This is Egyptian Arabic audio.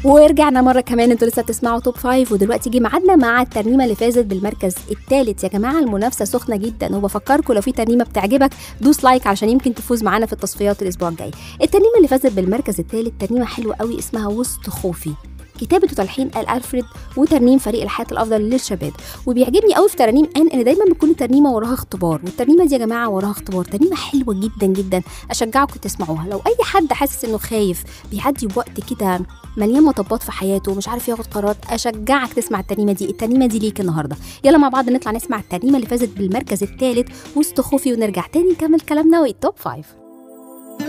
ورجعنا مرة كمان انتوا لسه بتسمعوا توب فايف ودلوقتي جه ميعادنا مع الترنيمة اللي فازت بالمركز الثالث يا جماعة المنافسة سخنة جدا وبفكركم لو في ترنيمة بتعجبك دوس لايك علشان يمكن تفوز معانا في التصفيات الأسبوع الجاي الترنيمة اللي فازت بالمركز الثالث ترنيمة حلوة قوي اسمها وسط خوفي كتابة وتلحين آل ألفريد وترنيم فريق الحياة الأفضل للشباب وبيعجبني قوي في ترانيم آن إن دايما بتكون الترنيمة وراها اختبار والترنيمة دي يا جماعة وراها اختبار ترنيمة حلوة جدا جدا أشجعكم تسمعوها لو أي حد حاسس إنه خايف بيعدي بوقت كده مليان مطبات في حياته ومش عارف ياخد قرارات أشجعك تسمع الترنيمة دي الترنيمة دي ليك النهاردة يلا مع بعض نطلع نسمع الترنيمة اللي فازت بالمركز الثالث وسط خوفي ونرجع تاني نكمل كلامنا والتوب فايف